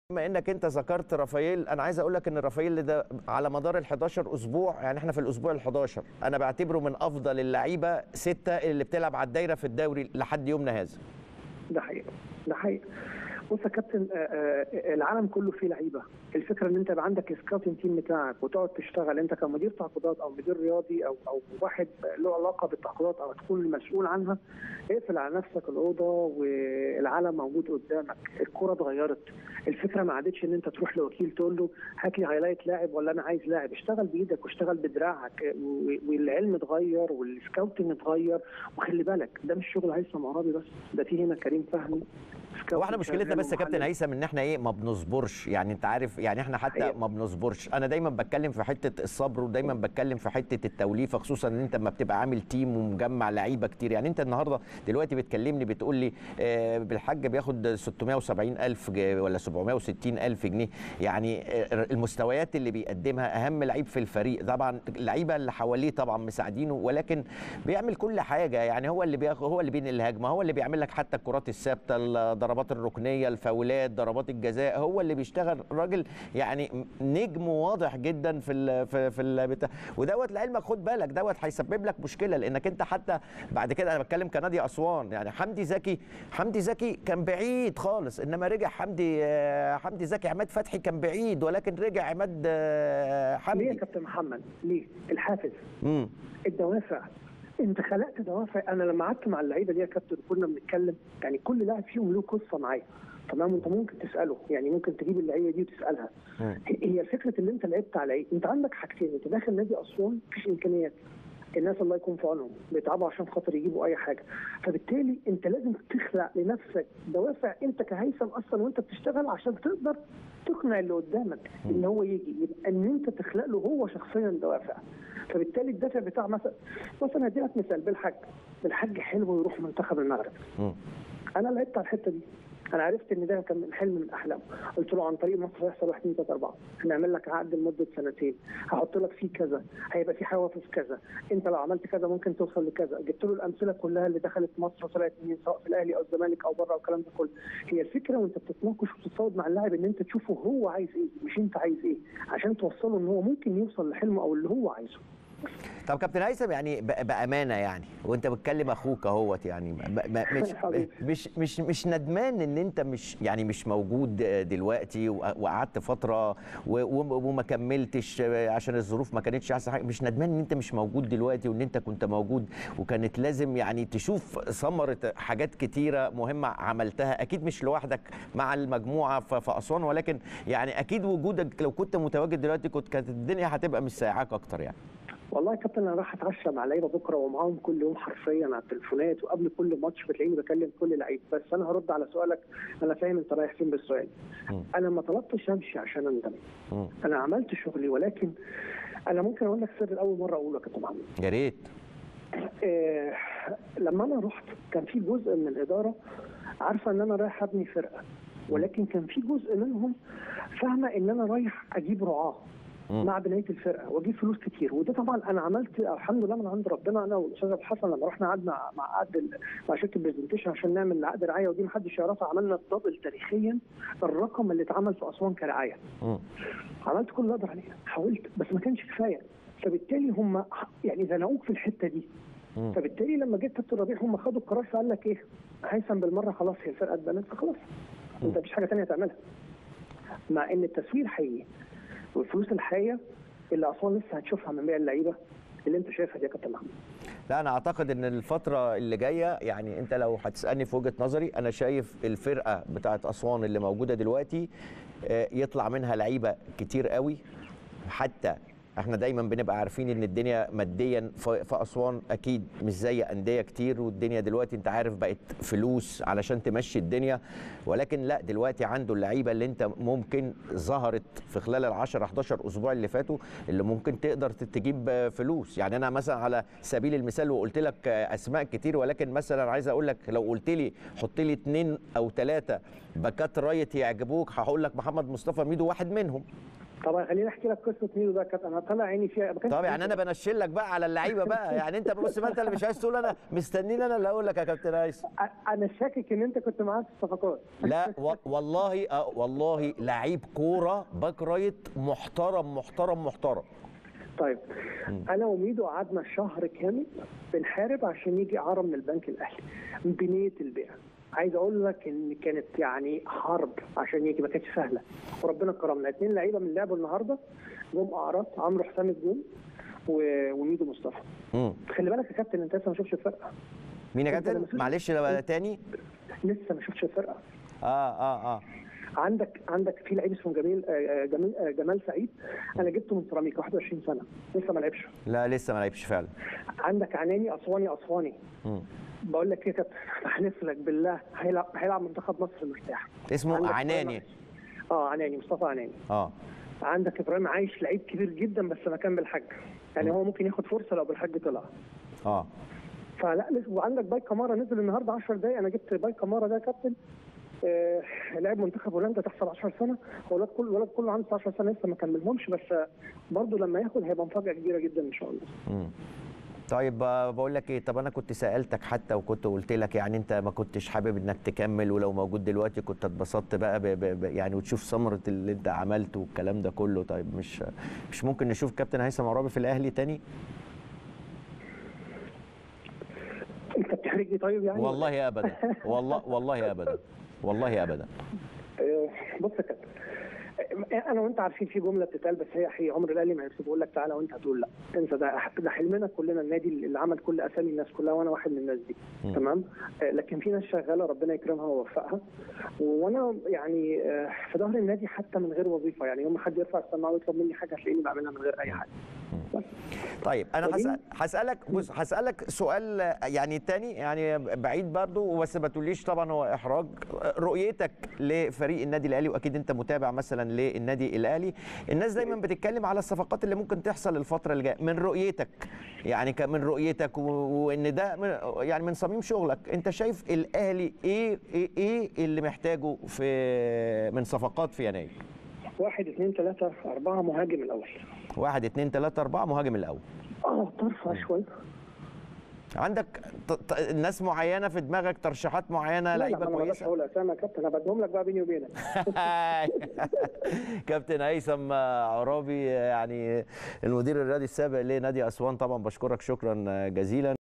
بما انك انت ذكرت رافائيل انا عايز اقول لك ان رافائيل ده على مدار ال 11 اسبوع يعني احنا في الاسبوع ال 11 انا بعتبره من افضل اللعيبه سته اللي بتلعب على الدايره في الدوري لحد يومنا هذا ده حقيقه ده حقيقه بص يا كابتن آه، آه، العالم كله فيه لعيبه الفكره ان انت يبقى عندك سكاوتنج تيم بتاعك وتقعد تشتغل انت كمدير تعاقدات او مدير رياضي او او واحد له علاقه بالتعاقدات او تكون المسؤول عنها اقفل على نفسك الاوضه والعالم موجود قدامك الكره اتغيرت الفكره ما عادتش ان انت تروح لوكيل تقول له هات لي هايلايت لاعب ولا انا عايز لاعب اشتغل بايدك واشتغل بدراعك و- والعلم اتغير والسكاوتنج اتغير وخلي بالك ده مش شغل هيثم عرابي بس ده في هنا كريم فهمي هو احنا مشكلتنا بس يا كابتن ومعلم. هيثم ان احنا ايه ما بنصبرش يعني انت عارف يعني احنا حتى حقيقة. ما بنصبرش انا دايما بتكلم في حته الصبر ودايما بتكلم في حته التوليفه خصوصا ان انت لما بتبقى عامل تيم ومجمع لعيبه كتير يعني انت النهارده دلوقتي بتكلمني بتقول لي آه، بالحاج بياخد 670 الف ولا 760 الف جنيه يعني آه، المستويات اللي بيقدمها اهم لعيب في الفريق طبعا اللعيبه اللي حواليه طبعا مساعدينه ولكن بيعمل كل حاجه يعني هو اللي بياخد هو اللي بينقل الهجمه هو اللي بيعمل لك حتى الكرات الثابته الضربات الركنيه الفاولات ضربات الجزاء هو اللي بيشتغل راجل يعني نجم واضح جدا في ال في, في ال بتاع ودوت لعلمك خد بالك دوت هيسبب لك مشكله لانك انت حتى بعد كده انا بتكلم كنادي اسوان يعني حمدي زكي حمدي زكي كان بعيد خالص انما رجع حمدي آه، حمدي زكي عماد فتحي كان بعيد ولكن رجع عماد آه، ليه يا حمدي كابتن محمد ليه الحافز امم الدوافع انت خلقت دوافع انا لما قعدت مع اللعيبه دي يا كابتن كنا بنتكلم يعني كل لاعب فيهم له قصه معايا تمام انت ممكن تساله يعني ممكن تجيب اللعيبه دي وتسالها مم. هي فكره اللي انت لعبت على ايه انت عندك حاجتين انت داخل نادي اسوان مفيش امكانيات الناس الله يكون في عونهم بيتعبوا عشان خاطر يجيبوا اي حاجه فبالتالي انت لازم تخلق لنفسك دوافع انت كهيثم اصلا وانت بتشتغل عشان تقدر تقنع اللي قدامك ان هو يجي يبقى ان انت تخلق له هو شخصيا دوافع فبالتالي الدافع بتاع مثلا مثلا هدي لك مثال بالحج الحج حلو يروح منتخب المغرب مم. انا لعبت على الحته دي انا عرفت ان ده كان من حلم من احلامه قلت له عن طريق مصر هيحصل 1 2 3 4 هنعمل لك عقد لمده سنتين هحط لك فيه كذا هيبقى فيه حوافز كذا انت لو عملت كذا ممكن توصل لكذا جبت له الامثله كلها اللي دخلت مصر وطلعت مين سواء في الاهلي او الزمالك او بره والكلام ده كله هي الفكره وانت بتتناقش وبتتفاوض مع اللاعب ان انت تشوفه هو عايز ايه مش انت عايز ايه عشان توصله ان هو ممكن يوصل لحلمه او اللي هو عايزه طب كابتن هيثم يعني ب- بامانه يعني وانت بتكلم اخوك اهوت يعني ب- ب- مش حبيبي. مش مش مش ندمان ان انت مش يعني مش موجود دلوقتي وق- وقعدت فتره و- و- وما كملتش عشان الظروف ما كانتش احسن حاجه مش ندمان ان انت مش موجود دلوقتي وان انت كنت موجود وكانت لازم يعني تشوف ثمره حاجات كتيره مهمه عملتها اكيد مش لوحدك مع المجموعه ف- في اسوان ولكن يعني اكيد وجودك لو كنت متواجد دلوقتي كنت كانت الدنيا هتبقى مش سايعاك اكتر يعني والله يا كابتن انا راح اتعشى مع لعيبه بكره ومعاهم كل يوم حرفيا على التليفونات وقبل كل ماتش بتلاقيني بكلم كل لعيب بس انا هرد على سؤالك انا فاهم انت رايح فين بالسؤال مم. انا ما طلبتش امشي عشان اندم مم. انا عملت شغلي ولكن انا ممكن اقول لك سر اول مره اقوله يا كابتن محمد يا ريت آه لما انا رحت كان في جزء من الاداره عارفه ان انا رايح ابني فرقه ولكن كان في جزء منهم فاهمه ان انا رايح اجيب رعاه مم. مع بنايه الفرقه واجيب فلوس كتير وده طبعا انا عملت الحمد لله من عند ربنا انا والاستاذ ابو حسن لما رحنا قعدنا مع عقد ال- مع شركه برزنتيشن عشان نعمل عقد رعايه ودي محدش يعرفها عملنا الدبل تاريخيا الرقم اللي اتعمل في اسوان كرعايه مم. عملت كل اللي اقدر عليه حاولت بس ما كانش كفايه فبالتالي هم يعني زنقوك في الحته دي مم. فبالتالي لما جيت كابتن ربيع هم خدوا القرار فقال لك ايه هيثم بالمره خلاص هي الفرقه اتبنت فخلاص انت مفيش حاجه ثانيه تعملها مع ان التسويق حقيقي والفلوس الحقيقيه اللي اسوان لسه هتشوفها من بيع اللعيبه اللي انت شايفها دي يا كابتن محمد لا انا اعتقد ان الفتره اللي جايه يعني انت لو هتسالني في وجهه نظري انا شايف الفرقه بتاعه اسوان اللي موجوده دلوقتي آه، يطلع منها لعيبه كتير قوي حتى احنا دايما بنبقى عارفين ان الدنيا ماديا في في اسوان اكيد مش زي انديه كتير والدنيا دلوقتي انت عارف بقت فلوس علشان تمشي الدنيا ولكن لا دلوقتي عنده اللعيبه اللي انت ممكن ظهرت في خلال ال 10 11 اسبوع اللي فاتوا اللي ممكن تقدر تجيب فلوس يعني انا مثلا على سبيل المثال وقلت لك اسماء كتير ولكن مثلا عايز اقول لك لو قلت لي حط لي اثنين او ثلاثه باكات رايت يعجبوك هقول لك محمد مصطفى ميدو واحد منهم طبعا خليني احكي لك قصه ميدو ده كانت انا طالع عيني فيها ما كانش طب يعني انا بنشل لك بقى على اللعيبه بقى يعني انت بص ما انت اللي مش عايز تقول انا مستنيني انا اللي اقول لك يا كابتن هيثم انا شاكك ان انت كنت معاه في الصفقات لا و- والله آه والله لعيب كوره باك رايت محترم محترم محترم طيب انا وميدو قعدنا شهر كامل بنحارب عشان يجي اعاره من البنك الاهلي بنيه البيع عايز اقول لك ان كانت يعني حرب عشان يجي ما كانتش سهله وربنا كرمنا اثنين لعيبه من لعبوا النهارده جم اعراض عمرو حسام الجون و- وميدو مصطفى مم. خلي بالك يا كابتن انت لسه ما شفتش الفرقه مين يا أنت كابتن لما شفت- معلش لو تاني لسه ما شفتش الفرقه اه اه اه عندك عندك في لعيب اسمه جميل آه، آه، جميل آه، جمال سعيد انا جبته من سيراميكا 21 سنه لسه ما لعبش لا لسه ما لعبش فعلا عندك عناني اسواني اسواني مم. بقول لك ايه يا كابتن بحلف لك بالله هيلعب هيلعب منتخب مصر مرتاح اسمه عندك عناني إبراهيم اه عناني مصطفى عناني اه عندك ابراهيم عايش لعيب كبير جدا بس مكان بالحاج يعني هو ممكن ياخد فرصه لو بالحاج طلع اه فلا لسه وعندك باي كامارا نزل النهارده 10 دقايق انا جبت باي كامارا ده يا كابتن آه لعب منتخب هولندا تحت 17 سنه هو الولد كله الولد كله عنده 19 سنه لسه ما كملهمش بس آه، برضه لما ياخد هيبقى مفاجاه كبيره جدا ان شاء الله مم. طيب آه، بقول لك ايه طب انا كنت سالتك حتى وكنت قلت لك يعني انت ما كنتش حابب انك تكمل ولو موجود دلوقتي كنت اتبسطت بقى ب ب ب يعني وتشوف ثمره اللي انت عملته والكلام ده كله طيب مش مش ممكن نشوف كابتن هيثم عرابي في الاهلي تاني انت بتحرجني طيب يعني والله ابدا والله والله ابدا والله ابدا آه، بص يا كابتن آه، انا وانت عارفين في جمله بتتقال بس هي حقيقه عمر الاهلي ما يكسب بقول لك تعالى وانت هتقول لا انسى ده ده حلمنا كلنا النادي اللي عمل كل اسامي الناس كلها وانا واحد من الناس دي مم. تمام آه، لكن في ناس شغاله ربنا يكرمها ويوفقها وانا يعني آه، في ظهر النادي حتى من غير وظيفه يعني يوم ما حد يرفع السماعه ويطلب مني حاجه هتلاقيني بعملها من غير اي حاجه بس طيب انا ودي- هسأل هسالك بص هسالك سؤال آه، يعني تاني يعني بعيد برضو بس ما تقوليش طبعا هو احراج رؤيتك لفريق النادي الاهلي واكيد انت متابع مثلا للنادي الاهلي الناس دايما بتتكلم على الصفقات اللي ممكن تحصل الفتره اللي جايه من رؤيتك يعني ك- من رؤيتك و- وان ده من يعني من صميم شغلك انت شايف الاهلي ايه ايه, إيه اللي محتاجه في من صفقات في يناير واحد اثنين ثلاثه اربعه مهاجم الاول واحد اتنين تلاته اربعه مهاجم الاول اه طرف شويه عندك ط- ط- ناس معينه في دماغك ترشيحات معينه لا لا لعيبه انا ما اقدرش كويسه اقول اسامي يا كابتن انا بديهم لك بقى بيني وبينك كابتن هيثم عرابي يعني المدير الرياضي السابق لنادي اسوان طبعا بشكرك شكرا جزيلا